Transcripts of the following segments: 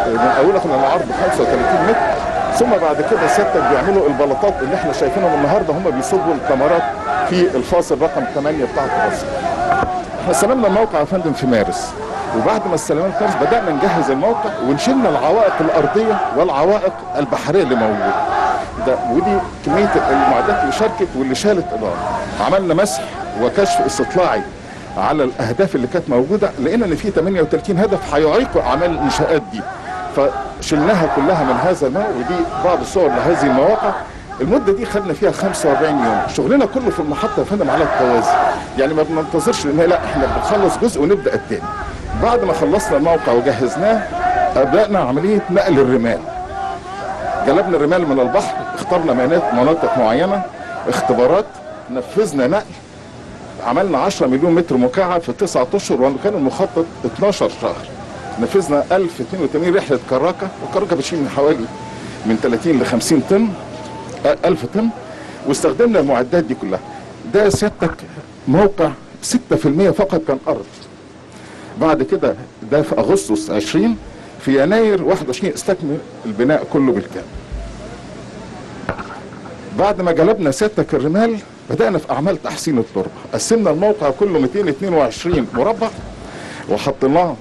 من اولها للعرض 35 متر ثم بعد كده سيادتك بيعملوا البلاطات اللي احنا شايفينهم النهارده هم بيصبوا الكاميرات في الفاصل رقم 8 بتاع التوصل. احنا استلمنا الموقع يا فندم في مارس وبعد ما استلمنا في مارس بدانا نجهز الموقع ونشيلنا العوائق الارضيه والعوائق البحريه اللي موجوده. ده ودي كميه المعدات اللي شاركت واللي شالت اداره. عملنا مسح وكشف استطلاعي على الاهداف اللي كانت موجوده لقينا ان في 38 هدف هيعيقوا اعمال الانشاءات دي. فشلناها كلها من هذا النوع ودي بعض الصور لهذه المواقع المده دي خدنا فيها 45 يوم شغلنا كله في المحطه يا فندم على التوازي يعني ما بننتظرش لان لا احنا بنخلص جزء ونبدا التاني بعد ما خلصنا الموقع وجهزناه بدانا عمليه نقل الرمال جلبنا الرمال من البحر اخترنا مناطق مناطق معينه اختبارات نفذنا نقل عملنا 10 مليون متر مكعب في 9 اشهر وكان المخطط 12 شهر نفذنا 1082 رحله كراكه وكراكه بتشيل من حوالي من 30 ل 50 طن 1000 طن واستخدمنا المعدات دي كلها ده سيادتك موقع 6% فقط كان ارض بعد كده ده في اغسطس 20 في يناير 21 استكمل البناء كله بالكامل بعد ما جلبنا سيادتك الرمال بدأنا في أعمال تحسين التربة قسمنا الموقع كله 222 مربع وحطيناه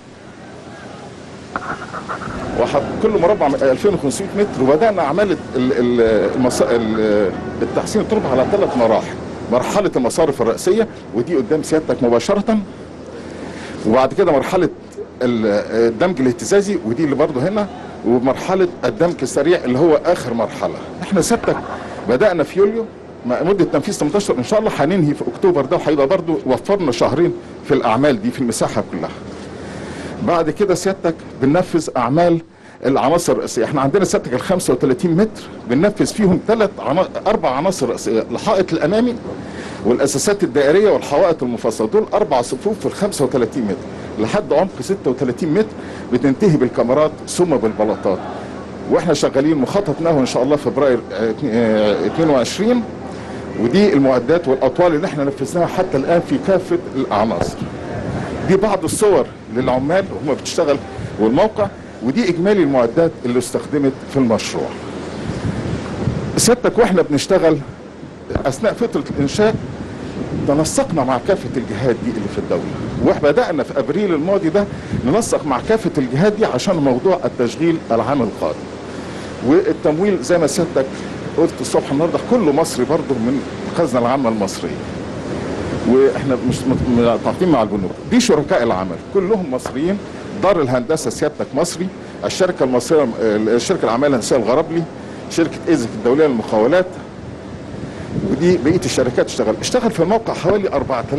وحط كل مربع 2500 متر وبدانا اعمال ال- ال- المص... ال- التحسين التربه على ثلاث مراحل مرحله المصارف الرئيسيه ودي قدام سيادتك مباشره وبعد كده مرحله ال- الدمج الاهتزازي ودي اللي برضه هنا ومرحله الدمج السريع اللي هو اخر مرحله احنا سيادتك بدانا في يوليو مع مده تنفيذ 18 ان شاء الله هننهي في اكتوبر ده وهيبقى برضه وفرنا شهرين في الاعمال دي في المساحه كلها بعد كده سيادتك بننفذ اعمال العناصر الرئيسيه احنا عندنا سيادتك ال 35 متر بننفذ فيهم ثلاث عنا... اربع عناصر رئيسيه الحائط الامامي والاساسات الدائريه والحوائط المفصله دول اربع صفوف في ال 35 متر لحد عمق 36 متر بتنتهي بالكاميرات ثم بالبلاطات واحنا شغالين مخطط له ان شاء الله فبراير اه، اه، 22 ودي المعدات والاطوال اللي احنا نفذناها حتى الان في كافه العناصر دي بعض الصور للعمال وهم بتشتغل والموقع ودي اجمالي المعدات اللي استخدمت في المشروع سيادتك واحنا بنشتغل اثناء فتره الانشاء تنسقنا مع كافه الجهات دي اللي في الدوله وبدانا في ابريل الماضي ده ننسق مع كافه الجهات دي عشان موضوع التشغيل العام القادم والتمويل زي ما سيادتك قلت الصبح النهارده كله مصري برضه من الخزنه العامه المصريه واحنا مش متعاطين مع البنوك دي شركاء العمل كلهم مصريين دار الهندسه سيادتك مصري الشركه المصريه الشركه العمال الهندسيه الغربلي شركه ايزك الدوليه للمقاولات ودي بقيه الشركات اشتغل اشتغل في الموقع حوالي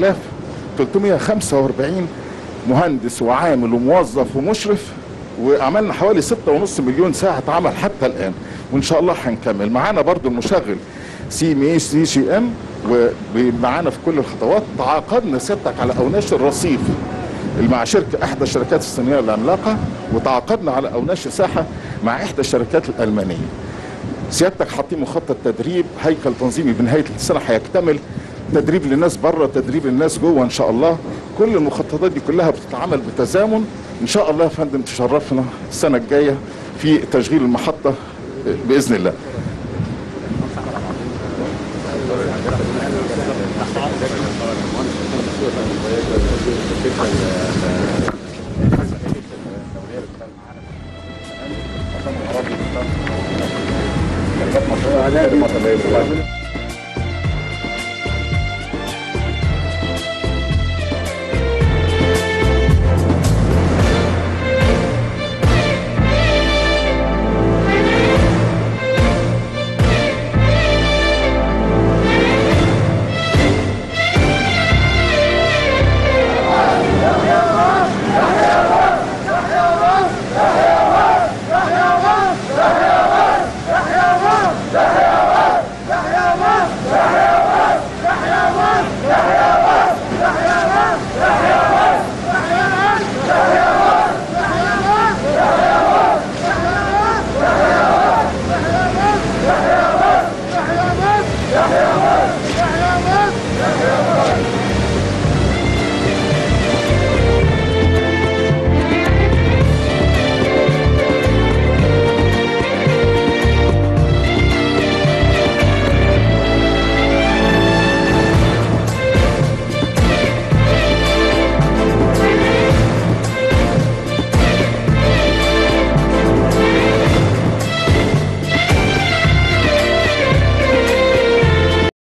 4345 مهندس وعامل وموظف ومشرف وعملنا حوالي 6.5 مليون ساعه عمل حتى الان وان شاء الله هنكمل معانا برضو المشغل سي ام اي سي سي ام ومعانا في كل الخطوات تعاقدنا سيادتك على اوناش الرصيف اللي مع شركه احدى الشركات الصينيه العملاقه وتعاقدنا على اوناش ساحه مع احدى الشركات الالمانيه سيادتك حاطين مخطط تدريب هيكل تنظيمي بنهايه السنه هيكتمل تدريب للناس بره تدريب للناس جوه ان شاء الله كل المخططات دي كلها بتتعمل بتزامن ان شاء الله يا فندم تشرفنا السنه الجايه في تشغيل المحطه باذن الله هذا